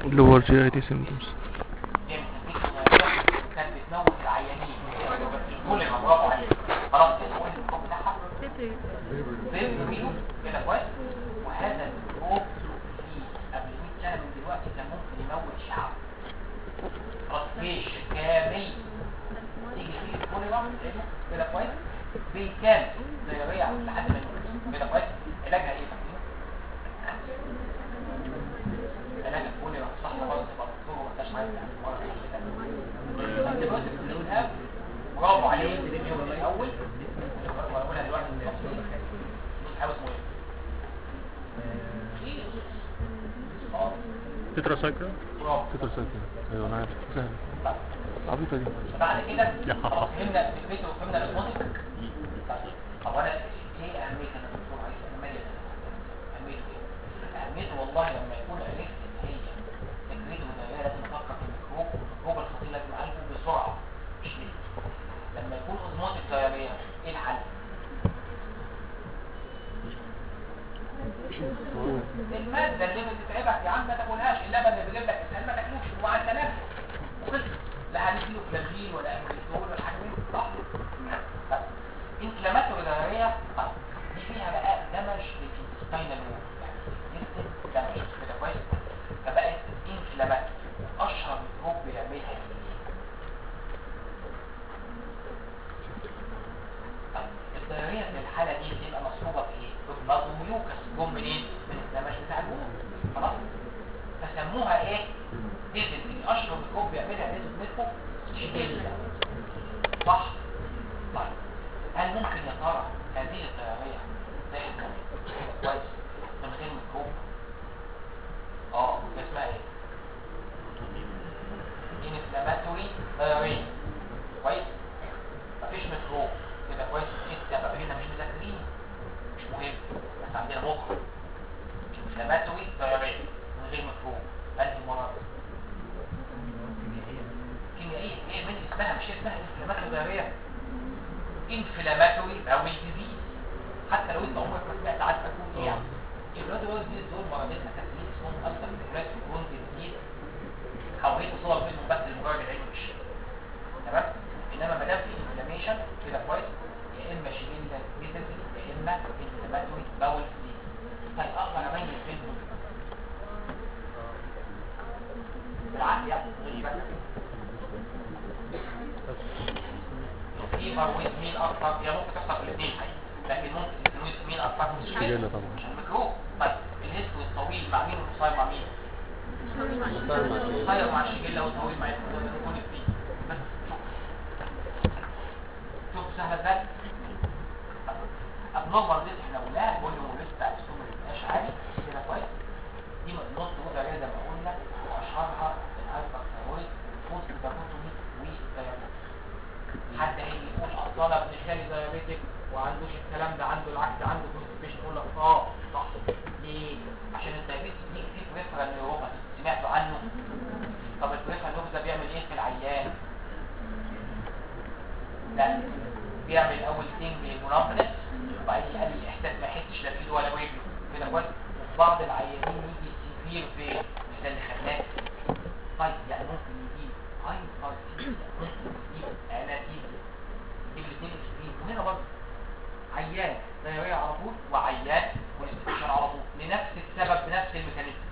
lower GI symptoms كانت بتموت العيانين كل ما برافو عليك خلاص كده هو الميكروب بتاعها زي ميلو كده كويس وهذا الميكروب في قبل 100 سنه من دلوقتي كان ممكن يموت شعب خلاص جيش كامل تيجي فيه كل واحد تعمله كده كويس بالكامل زي ريع لحد ما يموت كده كويس علاجها ايه فاكرين؟ علاج الكوليرا صح خالص يبقى دكتور وما انتش عايز يعني مرة كده. انتبيوتيك اللي قلناها برافو عليه اليوم الاول وهقولها دلوقتي بالتفصيل بص حاجه اسمه ايه؟ اه تتراسايكل برافو تتراسايكل ايوه انا عارف سهل طيب. عبيطة دي بعد كده يا حا. خلاص فهمنا الفكره وفهمنا الاسموتيك طب انا ايه اهميه انا دكتور عايز اهميه اهميته ايه؟ اهميته والله لما يكون عرفت ان هي تجريده وتغييرها لازم افكر في الميكروب الميكروب الخطير لازم اعالجه بسرعه مش ليه لما يكون اوزموتيك دايريا ايه الحل؟ الماده اللي بتتعبك يا عم ما تاكلهاش اللبن اللي بيجيب لك اسهال ما تاكلوش ومع السلامه وخلص لا هنديله فلاجيل ولا امبريزول ولا حاجه من دي. صح طيب انفلاماتوري دايريا طيب دي فيها بقى دمج للانتستينال وول يعني سيستم دمج كده كويس فبقت انفلاماتوري اشهر ميكروب بيعملها ايه؟ طيب الدايريا في الحاله دي بتبقى مصحوبه بايه؟ ببلاد وميوكس جم منين؟ من الدمج بتاع الوول خلاص فسموها ايه؟ ديزل دي اشهر ميكروب بيعملها ديزل ميكروب شيجيلا صح؟ طيب هل ممكن يا ترى هذه الدايريا تحصل كويس من غير ميكروب؟ اه اسمها ايه؟ انفلاماتوري دايريا كويس؟ مفيش ميكروب كده كويس ايه السبب؟ احنا مش مذاكرين مش مهم بس عندنا مخ انفلاماتوري دايريا من غير ميكروب انهي مرض؟ كيميائيه ايه من اسمها مش اسمها انفلاماتوري دايريا انفلاماتوري باول ديزيز حتى لو انت عمرك ما سمعت عنها تكون ايه يعني البلاد باول ديزيز دول مرضين اساسيين اسمهم السر فيبرات وكرون ديزيز حوالين صور منهم بس لمجرد العلم بالشيء تمام انما ما دام في انفلاميشن كده كويس يا اما شيليندا ديزيز يا اما انفلاماتوري باول ديزيز طيب اقدر اميز بينهم بالعقل يعني غريبه الفيفر ويز مين اكتر هي ممكن تحصل في الاثنين حقيقي لكن ممكن الفلويد مين اكتر الشجلة طبعا. عشان الميكروب طيب الهيستوري الطويل مع مين والقصير مع مين القصير مع الشجلة والطويل مع الكون الفيه بس شوف شوف سهلة ازاي ابنورمال ديت احنا قلناها الفوليوم ولسه بتاع الاسلوب ما بيبقاش عالي كده كويس دي نص وضع زي ما قلنا واشهرها الهايبر ثايرويد فوز دايبوتومي والدايابيتس حد هيجي يقول اصل انا ابن خالي دايابيتك وعندوش الكلام ده عنده العكس عنده كونستيبيشن يقول لك اه صح ليه؟ عشان الدايابيتس دي في بريفرال نيوروباثي سمعتوا عنه؟ طب البريفرال نيوروباثي ده بيعمل ايه في العيان؟ لا بيعمل اول ثينج المنافنس وبعدين يقلل الاحساس ما يحسش لا في ايده ولا رجله كده كويس وفي بعض العيانين يجي سيفير فين مش ده اللي خدناه طيب يعني ممكن يجيب هايبرتيزيا ممكن يجيب اناتيزيا يجيب الاثنين اكستريم وهنا برضه عيان دايريه على طول وعيان كونستيبيشن على طول لنفس السبب بنفس الميكانيزم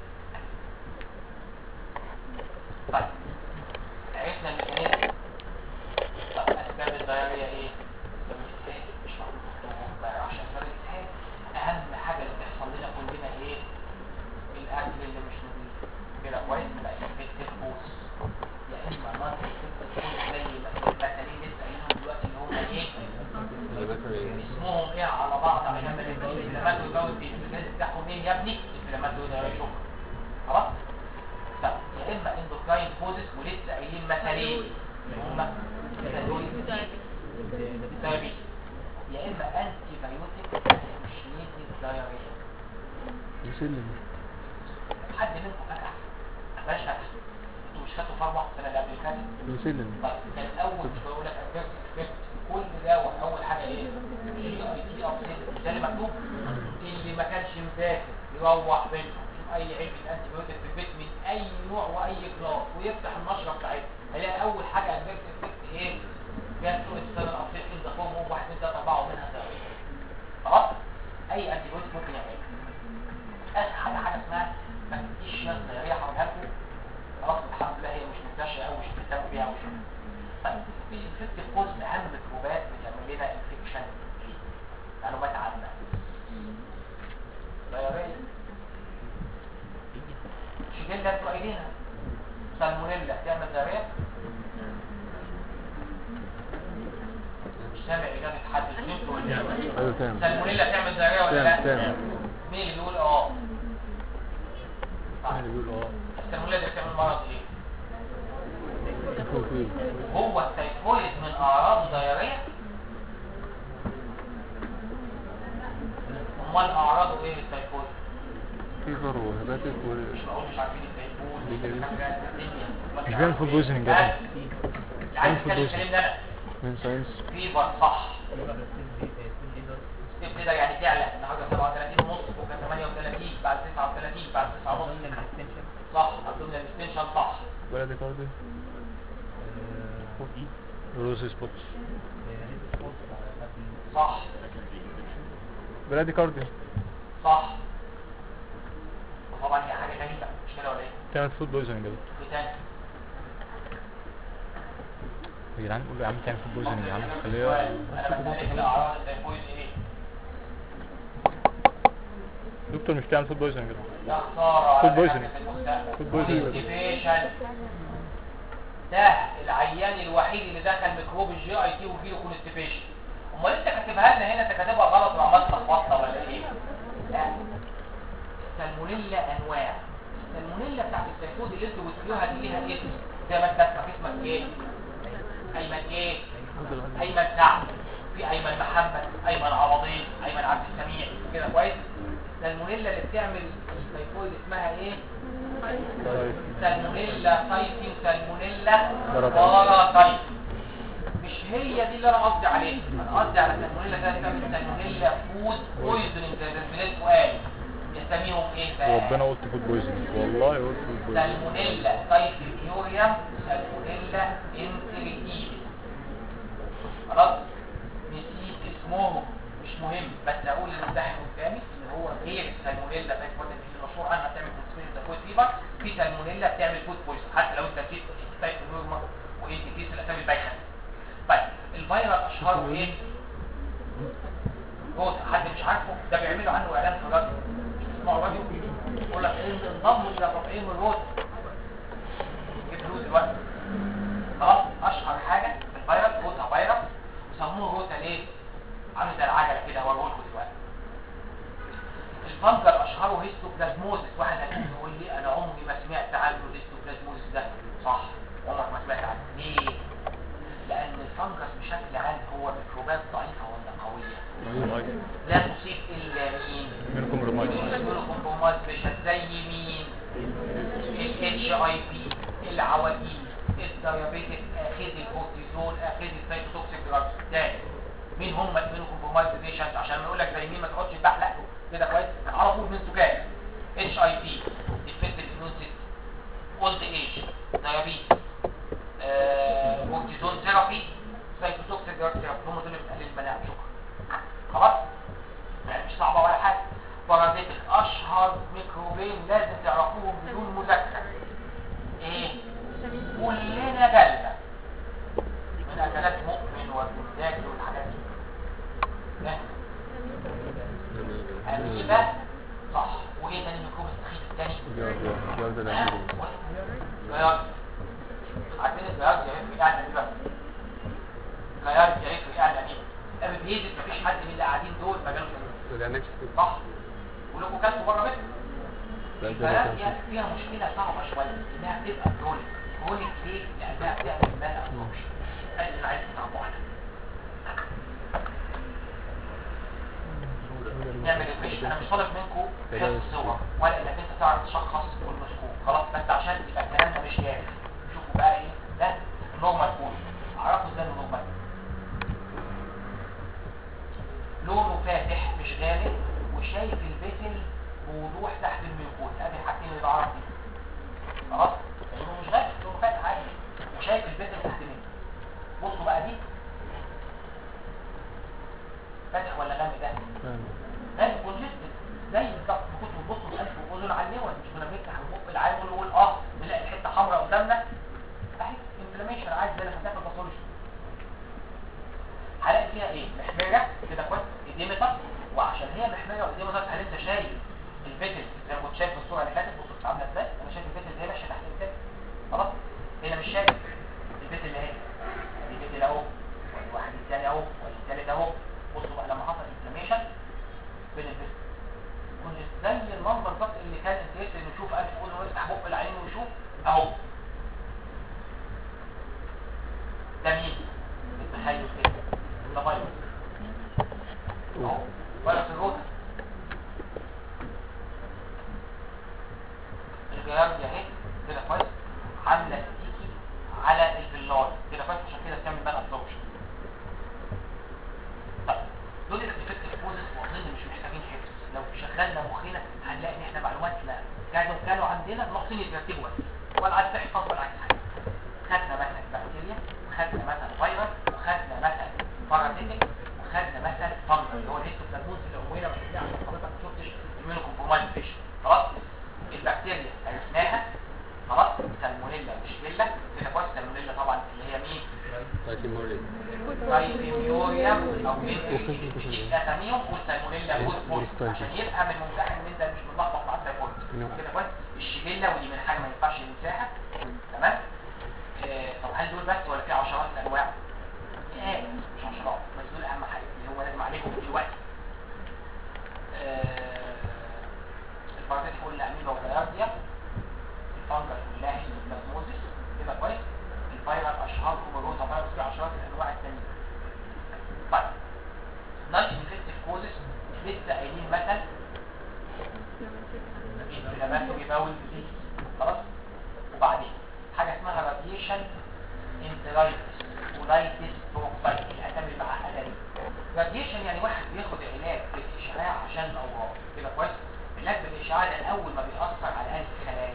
طيب عرفنا الميكانيزم طب اسباب الدايريه ايه؟ اسباب الاسهال مش معروف دكتور ما يعرفش اسباب الاسهال اهم حاجه اللي بتحصل لنا كلنا ايه؟ الاكل اللي مش نظيف كده كويس تبقى انفكتيف بوس يا اما نون انفكتيف بوس زي المثالين لسه قايلينهم دلوقتي اللي هم ايه؟ اسمهم ايه على بعض عشان ما تبقاش الانفلامات ويجوز الانفلامات بتاعهم مين يا ابني؟ الانفلامات دول شكرا خلاص؟ طب يا اما اندوكراين بوزس ولسه قايلين مثالين اللي هم دايابيتس يا اما انتي بايوتيك اسوشيتد دايريا يسلم حد منكم فتح مفيهاش فتح انتوا مش خدتوا في اربع السنه اللي قبل اللي فاتت يسلم طيب كان اول مش بقول لك ادفيرس افكت كل دواء اول حاجه ايه جي اي تي ابسيت ده اللي مكتوب اللي ما كانش مذاكر يروح بينهم شوف اي علبه انتي بايوتيك في البيت من اي نوع واي كلاس ويفتح النشره بتاعتها هيلاقي اول حاجه ادفيرس افكت ايه جاسترو انتستينال ابسيت ان ذا فورم اوف 1 2 3 4 ومنها ثلاثه خلاص اي انتي بودي ممكن يعملها اخر حاجه حاجه اسمها بكتيريا ضرريه هقولها لكم خلاص الحمد لله هي مش منتشره قوي مش بنهتم بيها قوي طيب في ست كوز من اهم الميكروبات بتعمل لنا انفكشن معلومات عامه ضرريه شيجيلا انتوا قايلينها سالمونيلا تعمل ضرريه مش سامع اجابه حد فهمتوا ولا لا ايوه تمام سالمونيلا تعمل ضرريه ولا لا تمام تمام مين اللي بيقول اه صح. اللي بيقول اه السالمونيلا دي بتعمل مرض ايه هو في هو التيفويد من اعراض ضرريه امال اعراضه ايه التيفويد فيفر وهباتك و مش معقول مش عارفين التيفويد ليه كده؟ مش بيعمل food poisoning بس. ده. اللي عايز بيعمل food يتكلم كلمني انا من ساينس فيفر صح ستيب ليدر يعني تعلى النهارده 37 ونص بكره 38 بعد 39 بعد 9 ونص صح ابدومينال اكستنشن صح بلدي كاردي روز سبوتس صح بلدي كاردي صح وطبعا هي حاجه غريبه مش كده ولا ايه؟ تعمل فود بويزنج كده في تاني يا جدعان قول له يا عم تعمل فود بويزنج يا عم خليها انا بسالك الاعراض التيفويد ايه؟ دكتور مش تعمل فود بويزنج كده يا خساره Food على poisoning. دكاترة المستقبل. Food poisoning. Constipation. ده العيان الوحيد اللي دخل ميكروب الجي اي تي وفيه كونستيبيشن امال انت كاتبها لنا هنا انت كاتبها غلط وعمال تلخبطنا ولا ايه؟ لا السالمونيلا انواع السالمونيلا بتاعت التيفود اللي انتوا بتقولوها دي ليها اسم زي ما انت اسمك اسمك ايه؟ ايمن ايه؟ ايمن سعد في ايمن محمد ايمن عوضين ايمن عبد السميع كده كويس السالمونيلا اللي بتعمل التيفويد اسمها ايه سالمونيلا تايفي وسالمونيلا بارا تايفي مش هي دي اللي انا قصدي عليها انا قصدي على سالمونيلا ده بتعمل سالمونيلا فود بويزنينج زي ما البلاد وقال يسميهم ايه بقى ربنا قلت فود بويزنج والله قلت فود بويزنج سالمونيلا تايفي كيوريوم سالمونيلا انتريتيفيس خلاص نسيت اسمهم مش مهم بس اقول للممتحن قدامي ان هو غير السالمونيلا تايفويد اللي مشهور عنها بتعمل كونسبيريشن تايفويد فيفر في سالمونيلا بتعمل فود بويزن حتى لو انت نسيت تايب نورمال وانتيتيس الاسامي البايخه طيب الفيروس اشهره ايه؟ روتا حد مش عارفه ده بيعملوا عنه اعلان في الراديو مش بتسمعوا الراديو يقول لك ايه انضموا الى تطعيم الروتا جيب فلوس دلوقتي خلاص اشهر حاجه في الفيروس روتا فيروس وسموه روتا ليه؟ عامل زي العجله كده هوريه لكم دلوقتي الفنجر اشهره هيستوبلازموزيس واحد هيجي يقول لي انا عمري ما سمعت عنه الهيستوبلازموزيس ده صح عمرك ما سمعت عنه ليه؟ لان الفنجس بشكل عام هو ميكروبات ضعيفه ولا قويه لا تصيب الا مين؟ منكم رمايز الكمبومات بشكل زي مين؟ الاتش اي بي العواديد الديابيتك اخذ الكورتيزون اخذ السايتوتوكسيك دراجز تاني مين هم الكمبومات بيشنت عشان ما اقول لك زي مين ما تقعدش تبحلق كده كويس على طول من سكان اتش اي بي ديفكتيف اميون سيستم اولد ايج ديابيتس كورتيزون ثيرابي سايتوتوكسيك دراج ثيرابي هم دول اللي بتقلل المناعه شكرا خلاص يعني مش صعبه ولا حاجه بارازيتك اشهر ميكروبين لازم تعرفوهم بدون مذاكره ايه كلنا جالنا من اكلات مؤمن والمزاج والحاجات دي ده اميبا صح وايه تاني الميكروب السخيف التاني جارد الأميري غيار عارفين الغيار يعرفوا ايه عن الاميبا غيار يعرفوا ايه عن الاميبا اميبيزيس مفيش حد من اللي قاعدين دول ما جالوش أميبا. صح ولكم كلتوا بره بيتكم البنات يعني فيها مشكلة صعبة شوية انها بتبقى كرونيك كرونيك ليه؟ لانها بتعمل مال ابسوربشن ادي اللي عايز تعرفوا عنها نعمل ريفريش انا مش طالب منكم حفظ صور ولا انك انت تعرف تشخص والمسكوب خلاص بس عشان يبقى الكلام ده مش جاهز شوفوا بقى ايه ده النورمال كود اعرفوا ازاي النورمال لونه فاتح مش غامق وشايف البتل بوضوح تحت الميوكوز ادي الحاجتين اللي بعرف بيهم خلاص كنا بنفتح البق العام ونقول اه نلاقي الحته حمراء قدامنا اهي انفلاميشن عادي زي اللي خدناها في الباثولوجي هلاقي فيها ايه محمره كده كويس اديمتر وعشان هي محمره واديمتر هل انت شايف الفيتل زي ما كنت شايف في الصوره اللي فاتت بصوا كانت عامله ازاي انا شايف الفيتل اللي هي ماشيه تحت الفيتل خلاص هنا مش شايف الفيتل اللي هي ادي فيتل اهو وادي واحد الثاني اهو وادي الثالث اهو بصوا بقى لما حصل انفلاميشن بين الفيتل كنت زي المنظر بالظبط اللي كان انتريست انه يشوف الف يقول له يفتح بق العين ويشوف اهو ده مين؟ التخيل كده ده فيروس اهو فيروس الروتا الجيارد اهي كده كويس عامله ستيكي على الفيلاي كده كويس عشان كده بتعمل بقى ابسوربشن طيب دول الافكتيف كوزز واظن مش محتاجين حفظ لو شغلنا مخنا هنلاقي ان احنا معلوماتنا كانوا كانوا عندنا ناقصين يترتبوا بس ولا عايز تحفظ ولا عايز حاجه خدنا مثلا بكتيريا وخدنا مثلا فيروس وخدنا مثلا بارازيتك وخدنا مثلا فانجل اللي هو الهيستوبلازموز اللي هو هنا بس عشان حضرتك ما شفتش الميونو كومبرومايز فيش خلاص البكتيريا عرفناها خلاص سالمونيلا وشيجيلا كده كويس سالمونيلا طبعا اللي هي مين تايتيموري رايفيميوريا او مين اساميهم والسالمونيلا وسبورت عشان يبقى من الممتحن ان انت مش متلخبط مع التايفويد كده كويس الشيجيلا ودي من حاجه ما ينفعش ننساها تمام آه، طب هل دول بس ولا في عشرات الانواع ايه مش عشرات بس دول اهم حاجه اللي هو لازم عليكم دلوقتي آه، البارازيت قلنا اميبا وديارديا الفانجل كلها هيستوبلازموزيس كده كويس الفيروس اشهرهم الروتا فيروس في عشرات الانواع الثانيه طيب نون انفكتيف كوزز لسه قايلين مثل انفلاماتوري باول ديزيز خلاص وبعدين حاجه اسمها راديشن انترايتس اولايتس بروكسايتس الاسامي المعقده دي راديشن يعني واحد بياخد علاج بالاشعاع عشان الاورام كده كويس العلاج بالاشعاع ده اول ما بيأثر على هذه الخلايا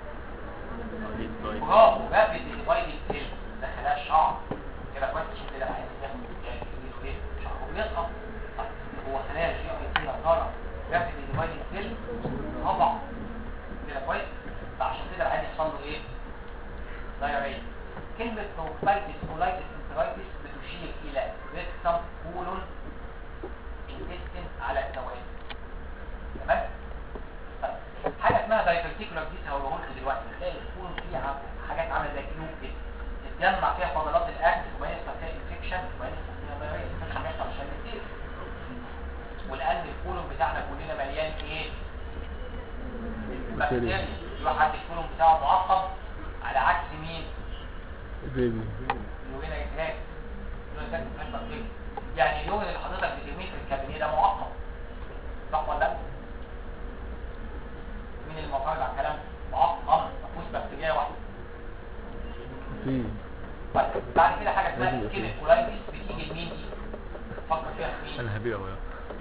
برافو رابد ديفايدد سيل ده خلايا الشعر كده كويس عشان كده عايز ياخد يعني يقولوا ايه شعره بيسقط طيب هو خلايا الجي اي تي يا ترى رابد ديفايدد سيل طبعا كده كويس فعشان كده العيان يحصل له ايه دايريا كلمة بروكسايتس كولايتس انترايتس بتشير إلى ريكتم كولون انتستين على التوالي تمام؟ طيب حاجة اسمها دايفرتيكولار ديس هقوله لكم دلوقتي تلاقي الكولون فيها حاجات عاملة زي كيوب كده تتجمع فيها فضلات الأكل وبعدين يحصل فيها انفكشن وبعدين يحصل فيها دايريا الانفكشن بيحصل عشان التيل والآن الكولون بتاعنا كلنا مليان ايه؟ بكتيريا يروح الكولون بتاعه معقم على عكس مين؟ بيبي اليورين اجهاد اليورين ده مفيهاش بكتيريا يعني اليورين اللي حضرتك بترميه في الكابينيه ده معقم صح ولا لا؟ مين اللي معترض على الكلام؟ معقم ما فيهوش بكتيريا واحده في طيب بعد كده حاجه اسمها سكيميك كولايتس بتيجي لمين دي؟ فكر فيها في مين؟ انا هبيع يا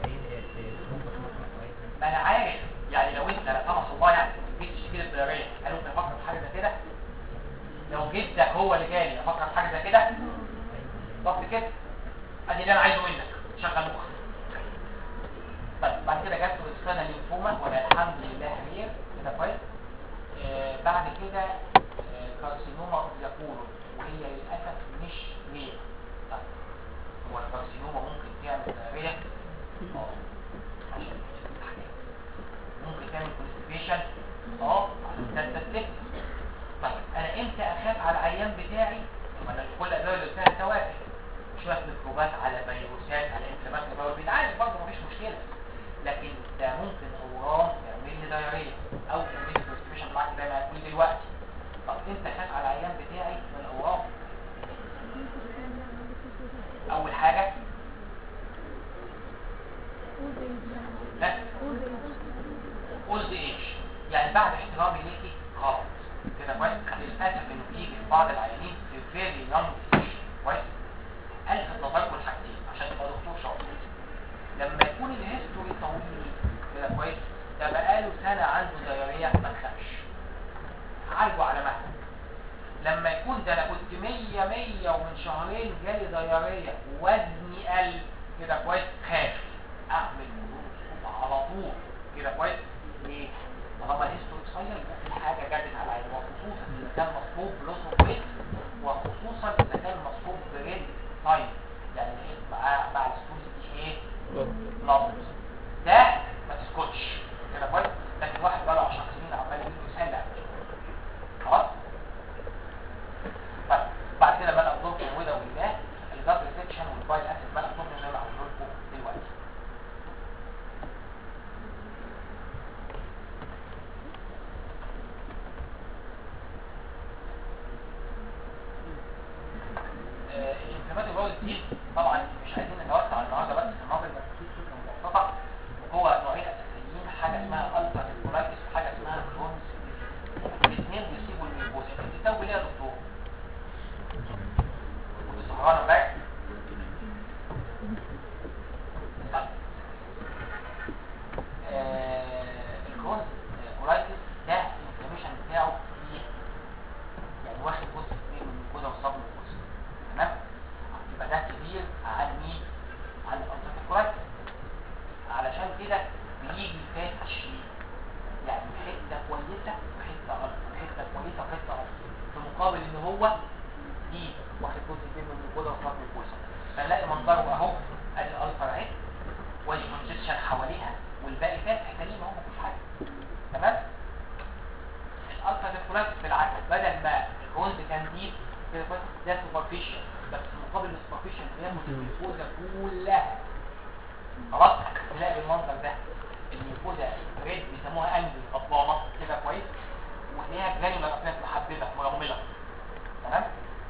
ما انا عارف يعني لو انت لا سمح الله يعني في البيت تشتكي الدولاريه هل ممكن افكر في حاجه زي كده؟ لو جدك هو اللي جالي افكر في حاجه زي كده؟ بالظبط كده ادي اللي انا عايزه منك شغل مخك طيب بعد كده جت اكسترنال لينفوما ولا الحمد لله خير كده كويس آه بعد كده آه كارسينوما اوف ذا كولون وهي للاسف مش رير طيب هو الكارسينوما ممكن تعمل دايريه اه عشان حاجات ممكن تعمل كونستيبيشن اه عشان ده التكنيك طيب انا امتى اخاف على العيان بتاعي ما انا كل الادويه اللي قلتها توافق شويه ميكروبات على فيروسات على انفلامات البول بيتعالج برضه مفيش مشكله لكن ده ممكن اورام يعمل لي دايريه او يعمل لي كونستيبيشن معاك زي ما هتقول دلوقتي طب امتى اخاف على العيان بتاعي من الاورام اول حاجه لا اولد ايج يعني بعد احترامي ليكي غلط كده كويس للاسف انه بيجي في بعض العيانين في فيري يونج ايج كويس الفت نظركم الحاجتين عشان تبقى دكتور شاطر لما يكون الهيستوري طويل كده كويس ده بقاله سنه عنده دايريه ما تخافش عالجه على مهلك لما يكون ده انا كنت 100 100 ومن شهرين جالي دايريه ووزني قل كده كويس خاف اعمل مرور على طول كده كويس ليه؟ طالما الهيستوري قصير بتتوب ليه يا دكتور كنت سهران امبارح طيب. آه، الكرونز كولايتس ده الانفلاميشن بتاعه ايه يعني واخد جزء كبير من الجوده والصبر والجزء تمام يبقى ده كبير عن مين عن الالتراتيف كولايتس علشان كده بيجي فاتش يعني حته كويسه وحته غلط حته كويسه وحته غلط في مقابل ان هو دي واخد جزء كبير من الجوده والصبر والجزء فنلاقي منظره اهو ادي الالفا اهي والكونجكشن حواليها والباقي فاتح سليم اهو مفيش حاجه تمام الالفا ديفولايتس بالعكس بدل ما الجونز كان دي كده كويس ده سوبرفيشال بس مقابل السوبرفيشال بياخد الميكوزا كلها خلاص تلاقي بالمنظر ده الميكوزا ريد بيسموها انجل قطبانه كده كويس وتلاقيها جرانيولار ابلاك محببه مرمله تمام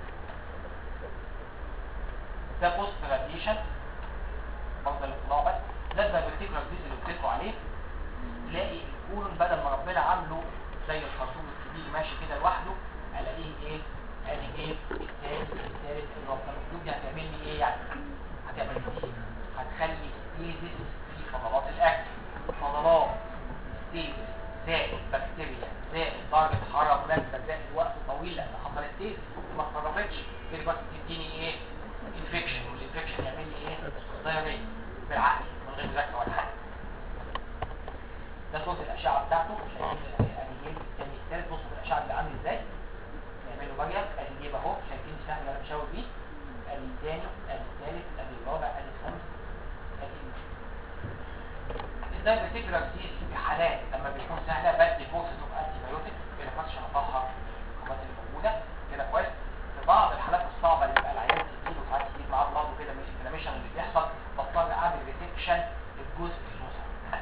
ده بوست راديشن برضه الاطلاع بس ده الدايبرتيكولار ديز اللي قلت لكم عليه تلاقي الكولون بدل ما ربنا عامله زي الخرطوم الكبير ماشي كده لوحده الاقيه ايه ادي ايه الثالث الثالث الرابع المكتوب دي هتعمل لي ايه يعني هتعمل لي ايه هتخلي ستيزس في فضلات الاكل فضلات ستيزس زائد بكتيريا زائد درجه حراره مناسبه زائد وقت طويل لان حصل ستيزس ما اتطرفتش كده بس تديني ايه انفكشن والانفكشن يعمل لي ايه دايريا بالعقل من غير مذاكره ولا حاجه ده صوت الاشعه بتاعته شايفين الانيجيب الثاني الثالث بصوا الاشعه اللي عامل ازاي نعمله بقى الانيجيب اهو شايفين السهم اللي انا بشاور بيه ادي الثاني ادي الثالث ادي الرابع ادي الخامس ادي الدايبرتيكولار ديز في حالات لما بيكون سهله بدي كورس اوف انتي بايوتيك كده بس عشان اطهر الحكومات اللي موجوده كده كويس في بعض الحالات الصعبه اللي بيبقى العيان تجيب وساعات تجيب معاه بلاد وكده من الانفلاميشن اللي بيحصل بضطر اعمل ريسكشن للجزء المصاب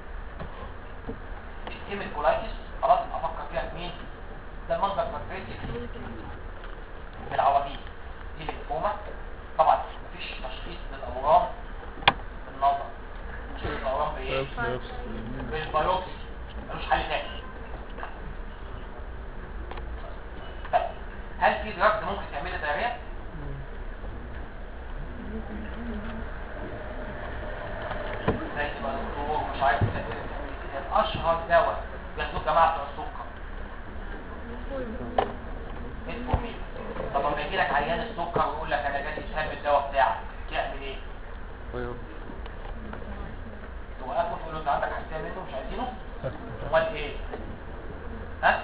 الهيمل كولايتس خلاص افكر فيها في مين ده المنظر كونكريتي في العواجيز دي الليمفوما طبعا مفيش تشخيص للاورام بالنظر تشخيص الاورام بايه بالبيوبسي ملوش حل تاني طيب هل في دراجز ممكن تعمل لي دايريه زي تبقى دكتور مش عارف تعمل كده اشهر دواء بياخدوه جماعه بتوع السكر اسمه مين طب لما يجي لك عيان السكر ويقول لك انا جالي اسهال بالدواء بتاعك تعمل ايه طيب توقفه تقول له انت عندك حساسيه منه مش عايزينه امال ايه ها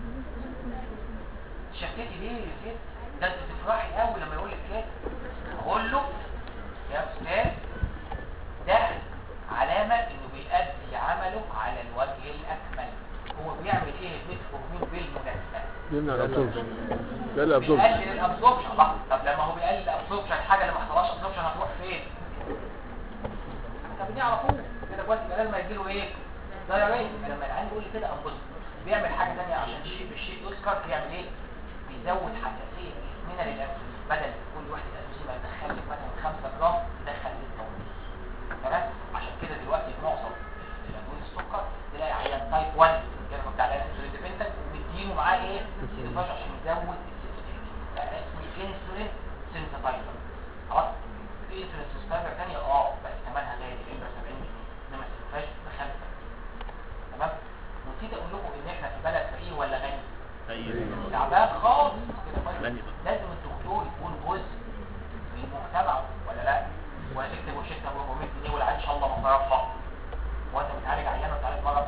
شكيتي ليه يا ست ده انت تفرحي قوي لما يقول لك كده اقول له يا استاذ ده علامه انه بيأدي عمله على الوجه الاكمل هو بيعمل ايه الميتفورمين بالمناسبه بيمنع الابسوربشن ده الابسوربشن بيقلل الابسوربشن الله طب لما هو بيقلل الابسوربشن الحاجه اللي ما حصلهاش ابسوربشن هتروح فين طب دي على طول كده كويس يبقى لازم يجي له ايه دايريه لما العيان يقول لي كده انبسط بيعمل حاجه ثانيه عشان الشيء بالشيء يذكر بيعمل ايه بيزود حساسيه جسمنا للانسولين بدل كل واحد الانسولين ما يدخل لك مثلا 5 جرام يدخل 6 ونص تمام عشان كده دلوقتي في معظم الادويه السكر تلاقي عيان تايب 1 كده بتاع الانسولين ديبندنت ومدينه معاه ايه سيدفاش عشان يزود السنسيتيفيتي بقى اسمه انسولين سنسيتايزر خلاص في انسولين سنسيتايزر ثانيه اه بس ثمنها غالي الابره 70 جنيه انما السنسيتايزر بخمسه تمام ونسيت اقول لكم ان احنا في بلد فقير ولا غني تعبان خالص كده كويس لازم الدكتور يكون جزء من المجتمع ولا لا ولا تكتب وشتنا ب 400 جنيه والعيال ان شاء الله مصارفها وانت بتعالج عيان ولا بتعالج مرض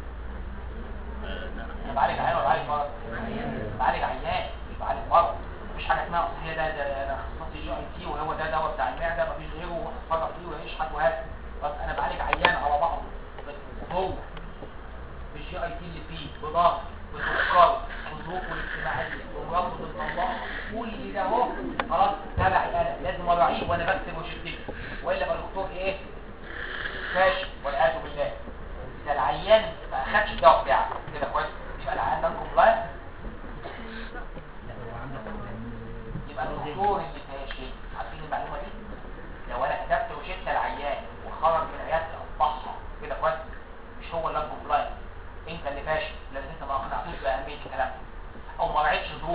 انا بعالج عيان ولا بعالج مرض بعالج عيان مش بعالج مرض مفيش حاجه اسمها اصل هي ده ده انا اختصاصي جي اي تي وهو ده دواء بتاع المعده مفيش غيره وهتفرج فيه ويشحت وهات بس انا بعالج عيان على بعضه هو بالجي اي تي اللي فيه بضغط بسكر بظروفه الاجتماعيه بمرضه بالطلاق كل ده اهو خلاص تبعي انا لازم اراعيه وانا بكتب وشتكي والا يبقى الدكتور ايه فاشل والعياذ بالله ده العيان ما اخدش الدواء بتاعك كده كويس يبقى العيان ده كومبلاين يبقى الدكتور اللي فاشل عارفين المعلومه دي لو انا كتبت وشتة العيان وخرج من عيادتي اصبحها كده كويس هو اللي كومبلاين انت اللي فاشل لان انت ما اقنعتوش باهميه الكلام او ما راعيتش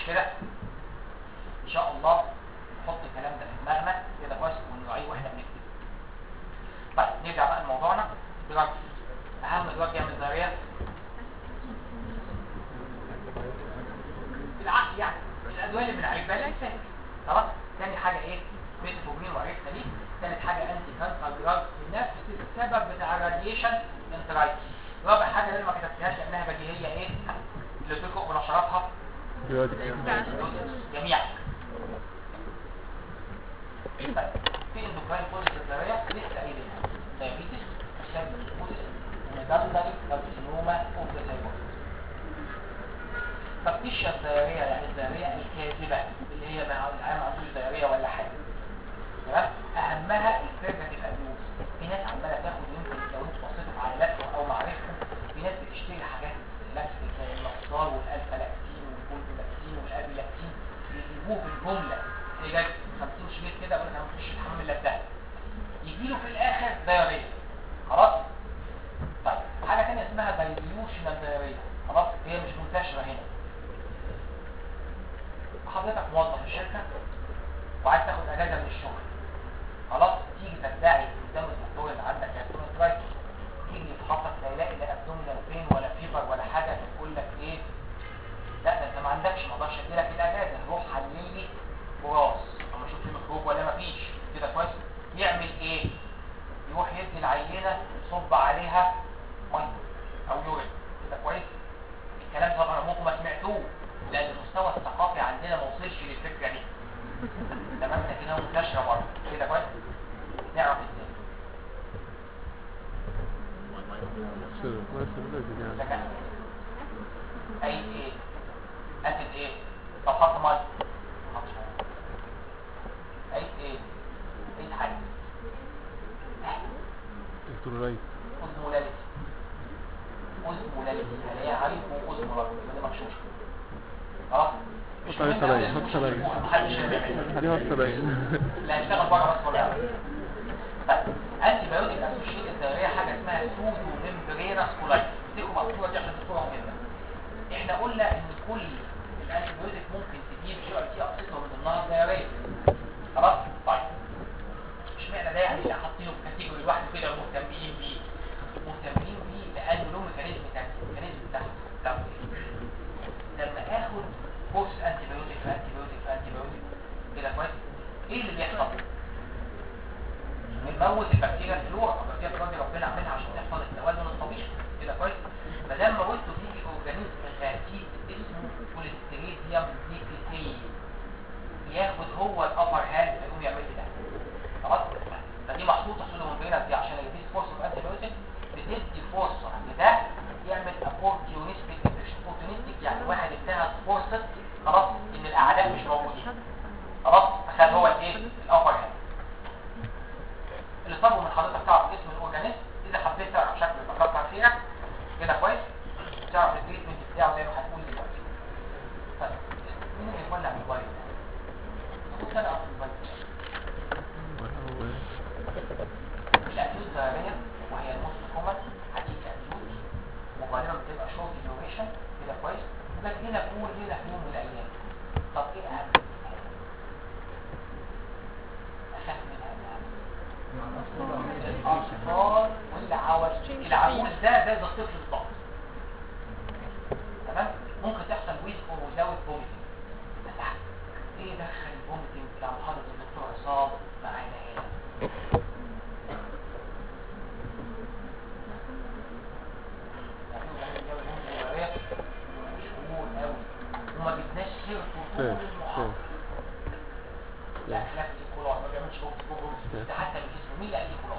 كده ان شاء الله نحط الكلام ده في دماغنا كده كويس ونراعيه واحنا بنكتب طيب نرجع بقى لموضوعنا دراجز اهم دراج يعمل ضرية العقل يعني الادويه اللي بنعرفها الانسان خلاص تاني حاجه ايه ميتفورمين وعرفنا دي تالت حاجه انتي كانسر دراج نفس السبب بتاع الراديشن انترايتس رابع حاجه اللي أنا ما كتبتهاش لانها بديهيه ايه اللي قلت لكم منشراتها دلوقتي جميعا طيب في اندوكراين بوليس الذريه لسه قايلينها دايابيتس وسيرفيس وميدالري كارسينوما اوف ذا ثايرويد تفتيش الذريه يعني الذريه الكاذبه اللي هي مع العام ما عندوش ذريه ولا حاجه تمام اهمها الفيرجاتيف ابيوز في ناس عماله تاخد يمكن لو انتوا بصيتوا في عائلاتهم او معارفهم في ناس بتشتري حاجات لاكتيك زي النصار والالفا لاكتين والبولفلاكتين والابيلاكتين يجيبوه بالجمله زي جاي 50 شريط كده ولا ما فيش الحمام الا ده يجي له في الاخر دايريه خلاص طيب حاجه ثانيه اسمها دايليوشنال دايريه خلاص هي مش منتشره هنا حضرتك موظف في شركه وعايز تاخد اجازه من الشغل خلاص تيجي تدعي قدام الدكتور اللي عندك جاستروانترايتس تيجي يفحصك لا يلاقي لا ابدومينال بين ولا فيبر ولا حاجه يقول لك ايه لا ده انت ما عندكش ما اقدرش ادي لك الاجازه روح حلل لي براس اما اشوف في ميكروب ولا ما فيش كده كويس يعمل ايه يروح يدي العينه يصب عليها ميه او يورين كده كويس الكلام طبعا ممكن ما سمعتوه لان المستوى الثقافي عندنا ما وصلش للفكره دي تمام لكن هو منتشره برضه كده كويس نعرف ازاي سر ما سر لازم يعني ذكاء اي ايه اسيد ايه طب حط ميه حط ميه اي ايه ايه حاجه الكترولايت اوزمولاليتي اوزمولاليتي اللي هي هايبو اوزمولاليتي دي مغشوشه خلاص مش حط عليه مهم أوي سلايم، حط سلايم. محدش يعملها. عليها السبعين لا هيشتغل بره بس ولا لا طيب انتي بايوتيك اسوشيتد دايريه حاجه اسمها سودو ممبرينس كولايتس افتكروا مكتوبه دي عشان تذكرها مهمه احنا قلنا ان كل الانتي بايوتيك ممكن تجيب جي اي تي ابسيطه من ضمنها الدايريه خلاص طيب اشمعنى ده يعني اللي حاطينه في كاتيجوري لوحده كده ومهتمين بيه مهتمين بيه لانه له ميكانيزم تاني الميكانيزم بتاعه بتاعه ايه لما اخد كورس انتي بايوتيك في انتي بايوتيك في انتي بايوتيك كده كويس ايه اللي بيحصل بنموت البكتيريا الفلورا البكتيريا الفلورا دي ربنا عاملها عشان تحفظ التوازن الطبيعي كده كويس ما دام موتته فيه اورجانيزم غريب اسمه كوليستريديوم ديفيسيل ياخد هو الابر هاند فيقوم يعمل لي ده خلاص فدي محطوطه سودومونبينس دي عشان يديك فرصه في انتي بايوتيك بتدي فرصه لده يعمل opportunistic opportunistic يعني واحد انتهت فرصه خلاص ان الاعداء مش موجودين خلاص فخد هو الايه الابر هاند اللي طلبوا من حضرتك تعرف اسم الاورجانيزم اذا حبيت تعرف شكله يبقى كتر خيرك كده كويس تعرف التريتمنت بتاعه زي ما هتقول دلوقتي طيب مين اللي يولع الموبايل ده؟ خد انا اقف الموبايل الأكيوت ذهبية وهي النص كومن هتيجي أكيوت وغالبا بتبقى شورت ديوريشن كده كويس وجت هنا كول هنا في يوم من الأيام طب إيه أهم؟ أخاف منها الأهم الأطفال والعوج العجوز ده زي ده الطفل بالظبط تمام ممكن تحصل ويز اور وزاوت فوميتنج ايه دخل الفوميتنج بتاع محاضرة الدكتور عصام معانا هنا مشهور قوي وما جبناش سيرته طول فاهم، المحاضرة فاهم. لا لا في كولار ما بيعملش بوكس بوكس ده حتى من اسمه مين اللي قال لي كولار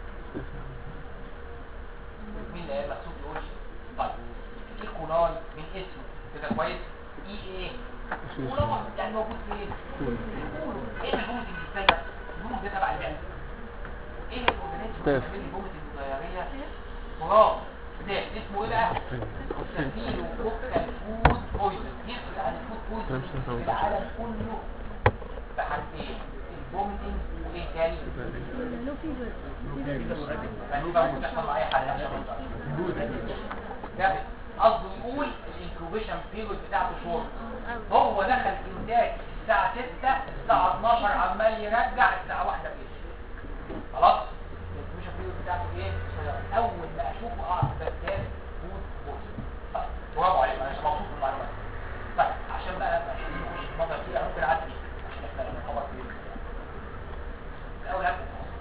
مين اللي قال مكتوب يقول لي طيب ايه كولاي من اسمه كده كويس ايه ايه كولار يعني موجود فين ايه الهومة ازاي بس الهومة ده تبع القلب ايه الاورجانيزم اللي ستاف. بيعمل لي هومة الديارية كولار ده اسمه ايه بقى سفير وكوكا فود بويزن يفرق عن الفود بويزن خمسة في خمسة. العالم كله بحاجتين الفوميتنج وايه تاني لو فيفر يعني بقى ممكن تحصل مع اي حد عشان ما تقطعش. ده قصده يقول الانكوبيشن الانكيوبيشن بيريود بتاعته شورت هو دخل انتاج الساعه 6 الساعه 12 عمال يرجع الساعه 1 بالليل خلاص الانكيوبيشن بيريود بتاعته ايه قصيره اول ما اشوفه اعرف ده كام فود بوز طيب برافو عليك انا مبسوط من المعلومات طيب عشان بقى عشان نخش في النظر كده ممكن اعدي عشان احنا لما نخبط في الاول هبدا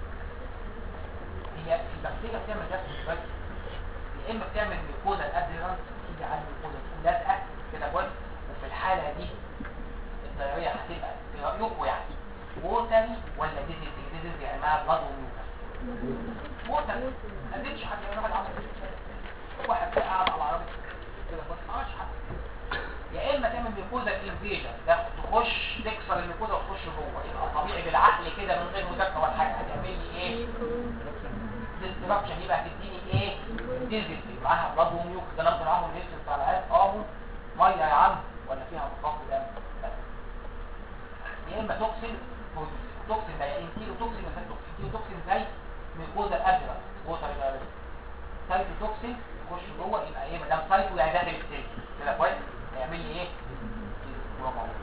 هي البكتيريا بتعمل نفس بس يا اما بتعمل ميكوزا الادرينال تيجي على الميكوزا تكون لازقه كده كويس وفي الحاله دي الدايريه هتبقى في رايكم يعني ووتري ولا ديزيزي ديزيزي يعني معاها بلاد وميوكس ووتري ما قدرتش حد يعمل واحد عمل كده. واحد كده قاعد على العربيه كده بس ما عملش حاجه يا اما تعمل ميكوزا انفيجن ده تخش تكسر الميكوزا وتخش جوه يبقى طبيعي بالعقل كده من غير مذاكره ولا حاجه هتعمل لي ايه ديستراكشن يبقى هتديني ايه ديزل معاها بلاد وميوك ده انا معاهم نفس بتاع العيال قاموا ميه يا عم ولا فيها مصاص دم بس. يا اما توكسين بروديوس توكسين ده يا انتيرو توكسين يا سايتو انتيرو توكسين زي ميكوزا الادرا ووتر سايتو توكسين يخش جوه يبقى ايه ما دام سايتو يعني داخل السيل كده كويس هيعمل لي ايه برافو عليك.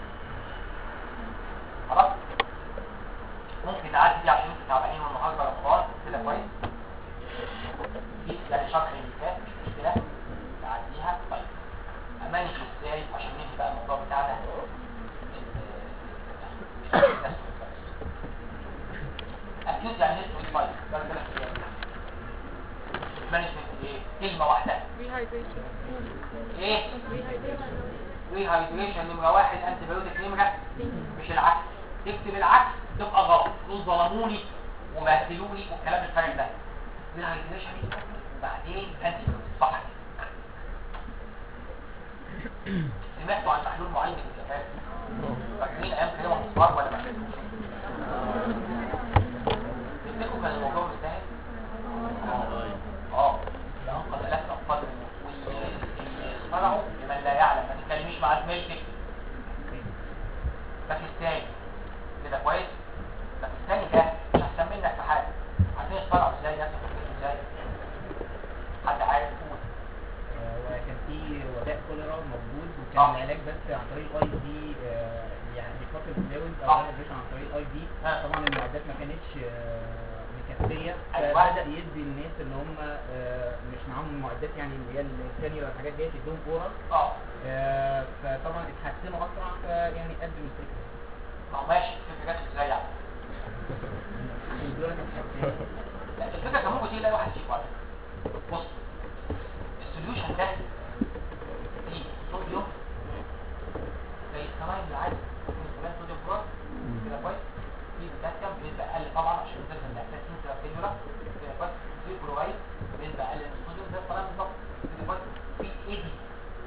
خلاص ممكن تعدي دي عشان انتوا تعبانين والنهارده رمضان كده كويس دي يعني شرح المثال مش مشكله تعديها طيب امانج ازاي عشان ننهي بقى الموضوع بتاعنا اكيد يعني هيستوري فايل ده ثلاث ايام مانجمنت ايه كلمه واحده Rehydration. ايه Rehydration. ريهايدريشن نمره واحد انتي بايوتيك نمره مش العكس تكتب العكس تبقى غلط دول ظلموني وبهدلوني والكلام الفارغ ده ريهايدريشن وبعدين انتي بايوتيك صح كده. سمعتوا عن محلول معين في الكفاف فاكرين ايام كريمه مصفار ولا ما فاكرينش تفتكروا كان الموضوع مستاهل اه لأنقذ آلاف الأطفال من الموت واللي اخترعوا لمن لا يعلم ما تتكلميش مع زميلتك باكستاني كده كويس باكستاني ده مش احسن منك في حاجه عارفين اخترعوا ازاي ناس فكرته ازاي حد عارف يقول وكان في وباء كوليرا موجود آه. وكان العلاج بس عن طريق الاي دي يعني بيفكر فلويد او آه. ريهايدريشن عن طريق الاي دي آه. طبعا المعدات ما كانتش آه، مكفيه أيوة. فبدا يدي الناس اللي هم آه، مش معاهم المعدات يعني اللي هي الكانيولا والحاجات ديت يدوهم اورال اه آه، فطبعا اتحسنوا اسرع فيعني قدم الفكره ما هو ماشي الفكره جت ازاي يعني ودول اتحسنوا لا الفكره كان ممكن تيجي لاي واحد فيكم على فكرة. بص السوليوشن ده فيه صوديوم زي السلايم اللي عادي ممكن كمان صوديوم كلور كده كويس فيه بوتاسيوم بنسبه اقل طبعا عشان نقدر نعتبر انترا كده كويس فيه كلورايد بنسبه اقل من الصوديوم زي السلايم بالظبط كده كويس في اي دي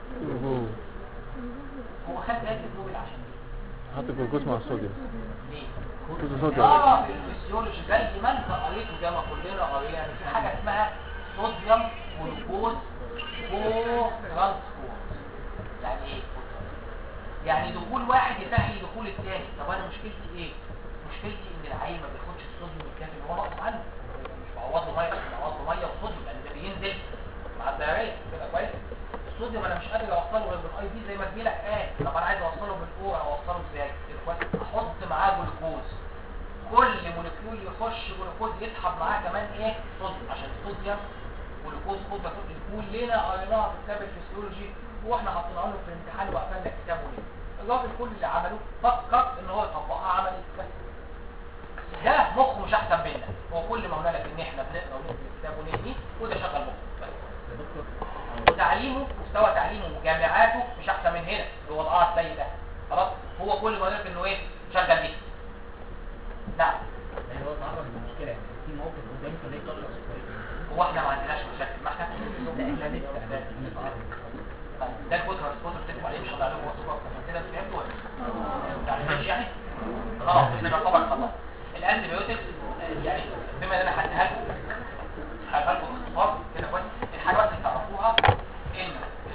هو خد جائزه نوبل عشان دي حط الجلوكوز مع الصوديوم ليه؟ جلوكوز صوديوم اه في الفسيولوجي زي ما انت قريته زي ما كلنا قرينا يعني في حاجه اسمها صوديوم جلوكوز كو ترانسبورت يعني ايه يعني دخول واحد يسهل دخول الثاني طب انا مشكلتي ايه مشكلتي ان العيل ما بياخدش الصوديوم الكافي اللي هو ناقص عنه مش معوض له ميه مش معوض له ميه وصوديوم لان ده بينزل مع الدايريه كده كويس الصوديوم انا مش قادر اوصله غير بالاي دي زي ما زميلك قال طب انا عايز اوصله بالاورا اوصله ازاي كده كويس احط معاه جلوكوز كل مولكيول يخش جلوكوز يسحب معاه كمان ايه صوديوم عشان الصوديوم جلوكوز خد ده كلنا قريناها في كتاب الفسيولوجي واحنا حطيناها له في الامتحان وقفلنا كتابه ليه الراجل كل اللي عمله فكر ان هو يطبقها عمل ايه بس ده مخه مش احسن منا هو كل ما هنالك ان احنا بنقرا ونكتب كتاب ونهدي وده شغل مخه بس يا دكتور وتعليمه مستوى تعليمه وجامعاته مش احسن من هنا اللي وضعها السيء ده خلاص هو كل ما هنالك انه ايه شغل دي نعم يعني هو تعرض للمشكله يعني في موقف قدامه كان يقدر هو احنا ما عندناش مشاكل ما احنا لا احنا لسه هنتعرض ده البوتر البوتر بتكتب عليه مش هنعلمه هو سوبر كده فهمتوا ولا ما تعرفش يعني خلاص احنا نعتبر خلاص الانتي بايوتكس يعني بما ان انا خدتها لكم هقولها لكم باختصار كده كويس الحاجه بس اللي تعرفوها ان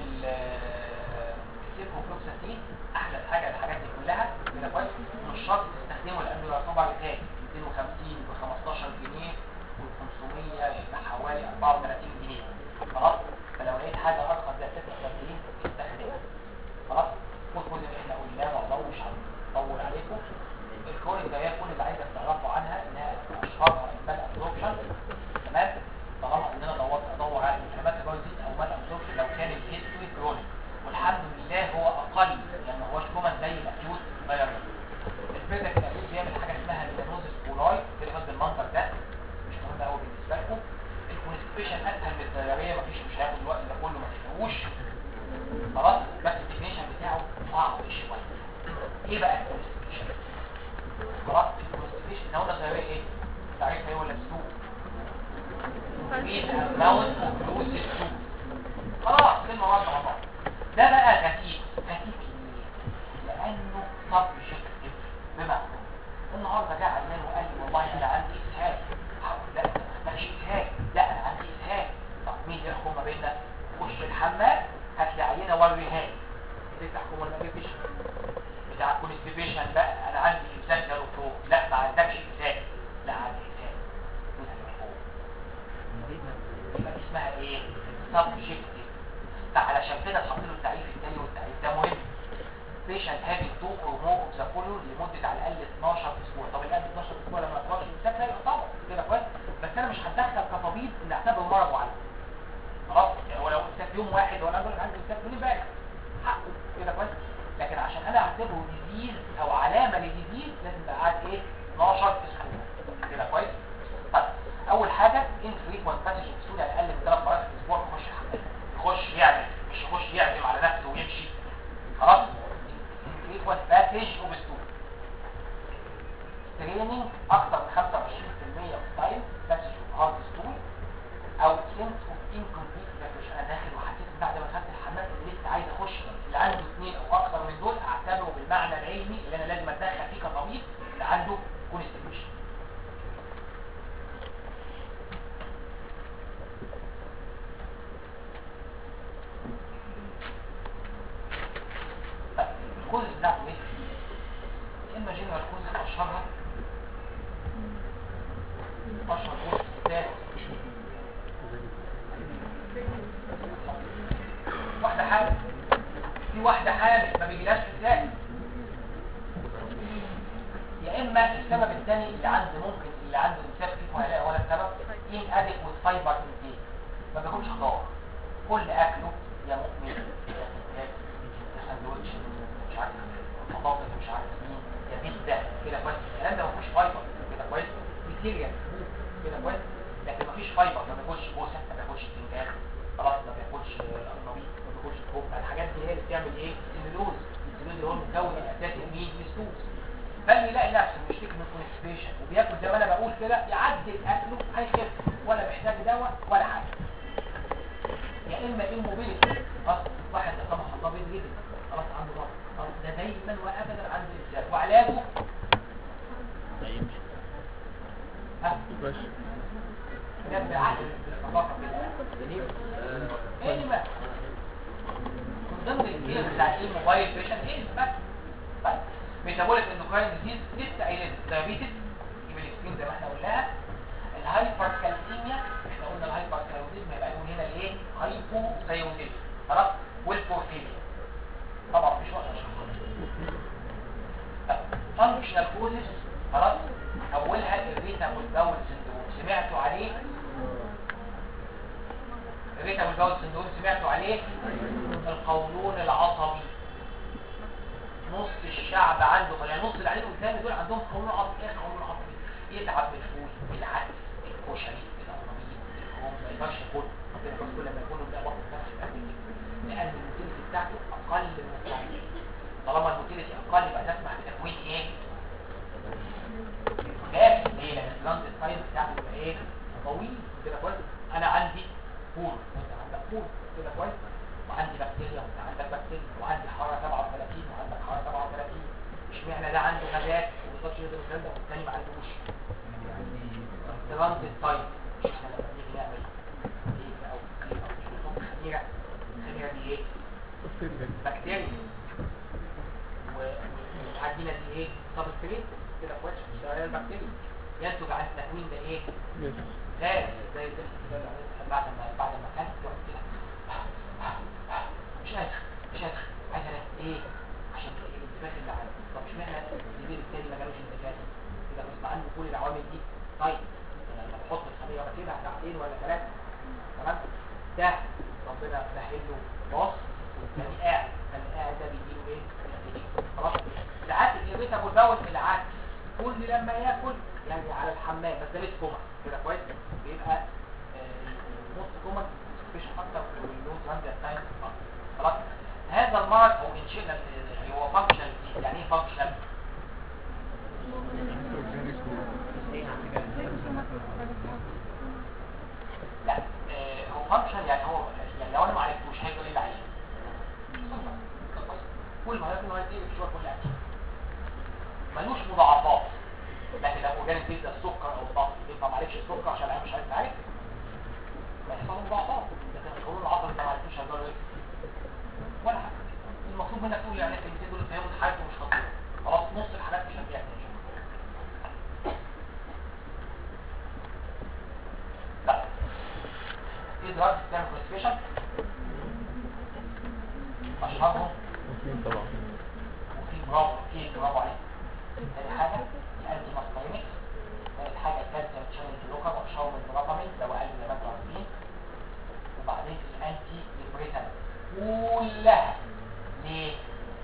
السيبروفلوكساسين احلى حاجه الحاجات دي كلها كده كويس مش شرط تستخدمه لانه يعتبر غالي 250 ب 15 جنيه وال 500 يبقى حوالي 34 جنيه خلاص فلو لقيت حاجه ارخص زي 36 استخدمها وش خلاص بس الديفينيشن بتاعه صعب شويه ايه بقى الكونستيبيشن خلاص الكونستيبيشن احنا قلنا زي ايه تعريف ايه ولا تسوق is amount of fluid soup خلاص كلمة واحدة مع بعض ده بقى خفيف خفيف ليه؟ لأنه subjective بمعنى النهارده جه عيان وقال لي والله أنا عندي إسهال لا أنت ما عندكش إسهال لا أنا عندي إسهال طب مين يحكم ما بيننا؟ خش الحمام هات لي عينة وريها لي إزاي تحكم ولا ما جبتش؟ بتاع الكونستيبيشن بقى أنا عندي إمساك ده فوق لا ما عندكش إمساك لا عندي إسهال مين هيحكم؟ يبقى دي اسمها ايه subjective فعلشان كده اتحط له التعريف التاني والتعريف ده مهم patient having two or more of the following لمدة على الأقل 12 أسبوع طب الأقل 12 أسبوع لما أتراكش الإمساك لا يعتبر كده كويس بس أنا مش هتدخل كطبيب إن أعتبره مرض معين خلاص يعني هو لو إمساك يوم واحد وأنا أقول لك عندي إمساك من امبارح حقه كده كويس لكن عشان أنا أعتبره ديزيز أو علامة لديزيز لازم أبقى قاعد إيه 12 أسبوع كده كويس طيب اول حاجه infrequent passage of stool يعني اقل من ثلاث مرات في الاسبوع يخش الحمام يخش يعمل مش يخش يعزم على نفسه ويمشي خلاص infrequent passage of stool straining اكتر من 25% of time passage of hard stool او sense of incomplete evacuation انا داخل وحسيت بعد ما دخلت الحمام ان لسه عايز اخش اللي عنده اثنين او اكتر من دول اعتبره بالمعنى العلمي اللي انا لازم اتدخل فيه كطبيب اللي عنده constipation طيب الكوز بتاعته ايه؟ يا اما جنرال كوز اشهرها اشهر كوز ستات واحدة حامل في واحدة حامل ما بيجيلهاش ستات يا اما السبب الثاني اللي عنده ممكن اللي عنده امساك فيه وهيلاقي ولا سبب ان اديكوت فايبر انتيك ما بياكلش خضار كل اكله يا مؤمن يا ستات يا ساندوتش مش عارف بطاطس مش عارف مين يا بيتزا كده كويس الكلام ده ما فيهوش فايبر كده كويس بكتيريا كده كويس لكن ما فيش فايبر ما بياكلش كوسه ما بياكلش بتنجان خلاص ما بياكلش قرنبيط ما بياكلش كوبا الحاجات دي هي اللي بتعمل ايه سيلولوز السيلولوز اللي هو المكون الاساسي لمين للسوس فاللي يلاقي نفسه بيشتكي من كونستيبيشن وبياكل زي ما انا بقول كده يعدل اكله هيخف ولا محتاج دواء ولا حاجه يا اما اموبيليتي اصلا واحد لا سمح الله بيت جدا خلاص عنده مرض خلاص ده دايما وابدا عنده امساك وعلاجه ها ماشي جنب عقل بالصداقه كده ايه بقى من ضمن الكيس بتاع ايه موبايل بيشن ايه بس طيب ميتابوليك اندوكراين ديزيز لسه قايلين دايابيتس يبقى الاكستريم زي ما احنا قلناها الهايبر كالسيميا احنا قلنا الهايبر ثايرويدزم هيبقى يقول هنا الايه هايبو ثايرويدزم خلاص والبورفيريا طبعا مفيش وقت عشان فانكشنال كوزز خلاص اولها الريتابل باول سندروم سمعتوا عليه الريتابل باول سندروم سمعتوا عليه القولون العصبي نص الشعب عنده يعني نص اللي قاعدين قدامي دول عندهم قولون عصبي ايه قولون عصبي يتعب من الفول العدس الكشري القرنبيط الكروم ما يقدرش ياكل ربنا بس كل ما ياكله تلاقي بطنه فتحت قد كده لان الموتيليتي بتاعته اقل من الطبيعي طالما الموتيليتي اقل يبقى تسمح بتكوين ايه؟ جاف ليه؟ لان الجراند تايم بتاعته بيبقى ايه؟ طويل كده كويس انا عندي فول وانت عندك فول كده كويس وعندي بكتيريا وانت عندك بكتيريا وعندي حراره 37 وعندك حراره 37 اشمعنى ده عنده نبات وما يقدرش يهضم الكلام ده والتاني ما عندوش ترانزيت تايم مش احنا لما بنيجي نعمل كيك او كيك او مش بنحط خميره الخميره دي ايه؟ بكتيريا و- وعندنا دي ايه؟ سبستريت كده كويس ده هي البكتيريا ينتج عن التكوين ده ايه؟ ماشي غاز زي الطفل كده اللي عملت- بعد ما بعد ما كان يقعد كده مش قادر مش قادر عايز انام ايه عشان كده الانتباه اللي عنده طب اشمعنى الزميل التاني ما جالوش انتباه كده غصب عنه كل العوامل دي طيب انا لما بحط الخميره بسيبها ساعتين ولا ثلاثه تمام ده ربنا سهل له باص والتاني قاعد التاني قاعد ده بيجيله ايه نتيجه خلاص ساعات الاريتابل باول العكس كل لما ياكل يعني على الحمام بس ده ليس كومن كده كويس بيبقى نص كومن مش اكتر في اللو ترانزيت تايم شئنا ال- هو فانكشنال يعني ايه فانكشنال لا آه، هو فانكشن يعني هو يعني لو انا ما عرفتوش هيبقى ايه اللي عليه كل ما هيبقى هيبقى ايه شويه كل اكل ملوش مضاعفات لكن لو اورجانيك بيزا السكر او الضغط يبقى ما عرفش السكر عشان انا مش عارف عارف ما يحصل له مضاعفات لكن الهرمون العصبي انت ما عرفتوش هيجرى ايه ولا حاجه المطلوب منك تقول يعني الكلمتين دول فهموا حاجته مش خطيره خلاص نص الحالات مش هتجيها لا ايه دراجز بتعمل كونستيبيشن اشهرهم مفيد طبعا وفي برافو في برافو عليك تاني حاجه الانتي ماسكارينكس تالت حاجه الكالسيوم تشانل بلوكر واشهرهم البرابامين دواء قلب زي ما انتم عارفين وبعدين الانتي ديبريسنت كلها ليه؟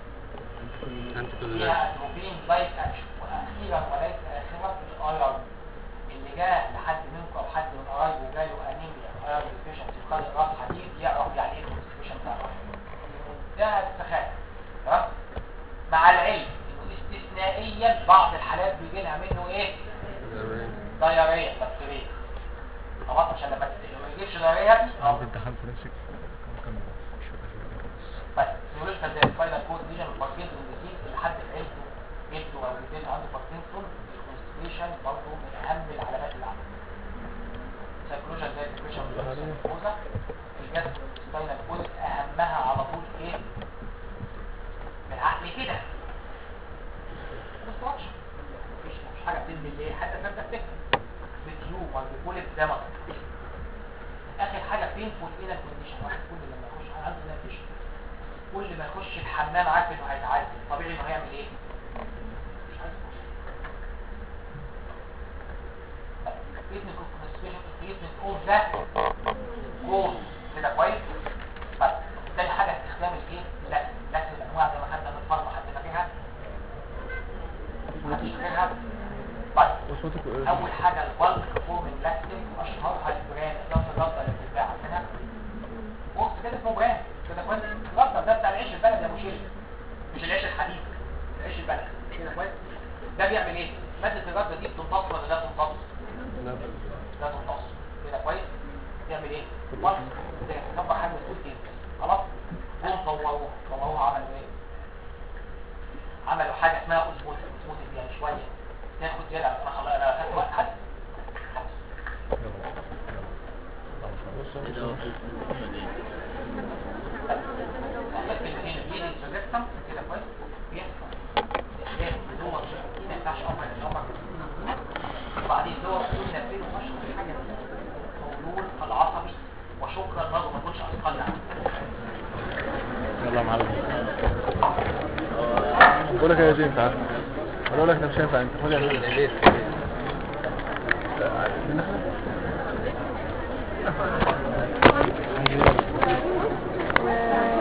فيها اتروبين لايك اكشن واخيرا وليس اخيرا الايرون اللي جاء لحد منكم او حد من قرايبه جاله انيميا ايرون ديفيشنسي وخد راس حديد يعرف يعني ايه الكونستيبيشن بتاع الايرون ده السخان تمام مع العلم انه استثنائيا بعض الحالات بيجي لها منه ايه دايريه بكتيريا خلاص عشان لما ت- ما يجيبش دايريه دي اه امتحان فرنسيك كان مش فاكر بس نيورولوجيكال زي السباينال كود ليجن والباركنسون ديزيز اللي حد في عيلته جده او جدته عنده باركنسون الكونستيبيشن برضه من اهم العلامات اللي عنده سايكولوجيكال زي الديبريشن والسيكوزا الجسد سباينال كود اهمها على طول ايه من عقل كده ديستراكشن مفيش مفيش حاجه بتدي الايه حتى الناس تفتكر بتيومر بكوليب دمر اخر حاجه بينفول الى كونديشن واحد كل لما يخش عنده نفيشن كل ما يخش الحمام عارف انه هيتعذب طبيعي انه هيعمل ايه مش عايز تريتمنت اوف كونستيبيشن تريتمنت اوف ذا كوز كده كويس طيب تاني حاجه استخدام الايه لا لا الانواع زي ما خدنا من فرما حد فاكرها محدش فاكرها طيب اوسموتيك اول حاجه البلك فورم لاكتين اشهرها البران اضافه الرابطه اللي بتتباع عندنا بص كده اسمه بران كده كويس الرابطه ده بتاع العيش البلدي يا ابو شيخ مش العيش الحديد العيش البلدي كده كويس ده بيعمل ايه ماده الرابطه دي بتمتص ولا لا تمتص لا لا تمتص كده كويس تعمل ايه بلك ده يكبر حجم البروتين خلاص هم طوروه طوروه عملوا ايه عملوا حاجه اسمها اوسموتيك اوسموتيك يعني شويه تاخد زياده انا خلاص انا خدت وقت حد كده كويس بيحصل احداث بدور ما ينفعش امر الامر وبعدين دور بدون نفسه اشهر حاجه مولول العصبي وشكرا برضه ما تكونش اثقل عنه يلا يا معلم بقول لك يا زين تعال بقول لك انا مش هينفع انت خد يا معلم ليه